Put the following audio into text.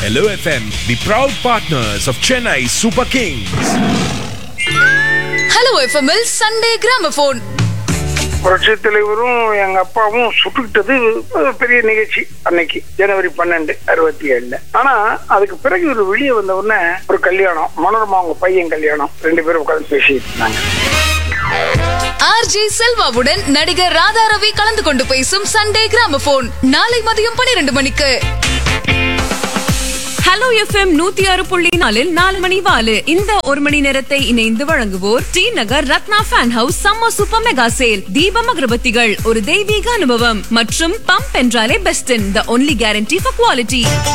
Hello FM, the proud partners of Chennai Super Kings. Hello எஃப்எம்எல் Sunday gramophone புரட்சி தலைவரும் எங்க அப்பாவும் சுட்டுக்கிட்டது ஒரு பெரிய நிகழ்ச்சி அன்னைக்கு ஜனவரி பன்னெண்டு அறுபத்தி ஏழுல ஆனா அதுக்கு பிறகு ஒரு வெளியே வந்த உடனே ஒரு கல்யாணம் மனோரமா அவங்க பையன் கல்யாணம் ரெண்டு பேரும் உட்கார்ந்து பேசிட்டு இருந்தாங்க ஆர்ஜே செல்வாவுடன் நடிகர் ராதா ரவி கலந்து கொண்டு பேசும் சண்டே கிராமபோன் நாளை மதியம் பனிரெண்டு மணிக்கு ஹலோ எஃப்எம் நூத்தி ஆறு புள்ளி நாலில் நாலு மணி வாலு இந்த ஒரு மணி நேரத்தை இணைந்து வழங்குவோர் T Nagar Ratna fan house summer super mega sale Deepam அகரபத்திகள் ஒரு தெய்வீக அனுபவம் மற்றும் பம்ப் என்றாலே best the only guarantee for quality